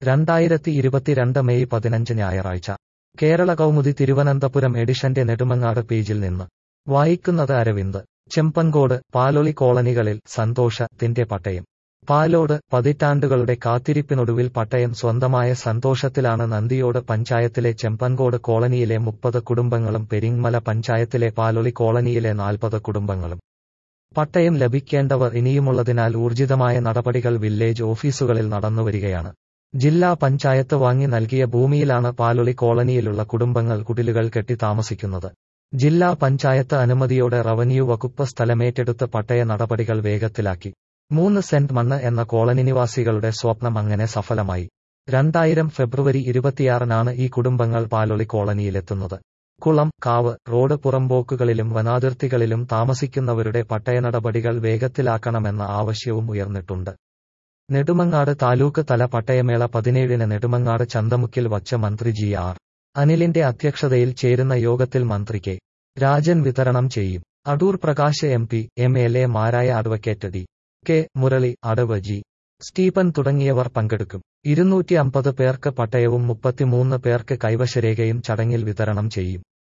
രണ്ടായിരത്തി ഇരുപത്തിരണ്ട് മെയ് പതിനഞ്ച് ഞായറാഴ്ച കേരള കൗമുദി തിരുവനന്തപുരം എഡിഷന്റെ നെടുമങ്ങാട് പേജിൽ നിന്ന് വായിക്കുന്നത് അരവിന്ദ് ചെമ്പൻകോട് പാലൊളി കോളനികളിൽ സന്തോഷത്തിന്റെ പട്ടയം പാലോട് പതിറ്റാണ്ടുകളുടെ കാത്തിരിപ്പിനൊടുവിൽ പട്ടയം സ്വന്തമായ സന്തോഷത്തിലാണ് നന്ദിയോട് പഞ്ചായത്തിലെ ചെമ്പൻകോട് കോളനിയിലെ മുപ്പത് കുടുംബങ്ങളും പെരിങ്മല പഞ്ചായത്തിലെ പാലൊളി കോളനിയിലെ നാൽപ്പത് കുടുംബങ്ങളും പട്ടയം ലഭിക്കേണ്ടവർ ഇനിയുമുള്ളതിനാൽ ഊർജിതമായ നടപടികൾ വില്ലേജ് ഓഫീസുകളിൽ നടന്നുവരികയാണ് ജില്ലാ പഞ്ചായത്ത് വാങ്ങി നൽകിയ ഭൂമിയിലാണ് പാലൊളി കോളനിയിലുള്ള കുടുംബങ്ങൾ കുടിലുകൾ കെട്ടി താമസിക്കുന്നത് ജില്ലാ പഞ്ചായത്ത് അനുമതിയോടെ റവന്യൂ വകുപ്പ് സ്ഥലമേറ്റെടുത്ത് പട്ടയ നടപടികൾ വേഗത്തിലാക്കി മൂന്ന് സെന്റ് മണ്ണ് എന്ന കോളനി നിവാസികളുടെ സ്വപ്നം അങ്ങനെ സഫലമായി രണ്ടായിരം ഫെബ്രുവരി ഇരുപത്തിയാറിനാണ് ഈ കുടുംബങ്ങൾ പാലൊളി കോളനിയിലെത്തുന്നത് കുളം കാവ് റോഡ് പുറമ്പോക്കുകളിലും വനാതിർത്തികളിലും താമസിക്കുന്നവരുടെ പട്ടയ നടപടികൾ വേഗത്തിലാക്കണമെന്ന ആവശ്യവും ഉയർന്നിട്ടുണ്ട് നെടുമങ്ങാട് താലൂക്ക് തല പട്ടയമേള പതിനേഴിന് നെടുമങ്ങാട് ചന്തമുക്കിൽ വച്ച മന്ത്രി ജി ആർ അനിലിന്റെ അധ്യക്ഷതയിൽ ചേരുന്ന യോഗത്തിൽ മന്ത്രി കെ രാജൻ വിതരണം ചെയ്യും Adoor Prakash M P M L A മാരായ അഡ്വക്കേറ്റ് ഡി കെ മുരളി അടവ് ജി സ്റ്റീഫൻ തുടങ്ങിയവർ പങ്കെടുക്കും ഇരുന്നൂറ്റി അമ്പത് പേർക്ക് പട്ടയവും മുപ്പത്തിമൂന്ന് പേർക്ക് കൈവശരേഖയും ചടങ്ങിൽ വിതരണം ചെയ്യും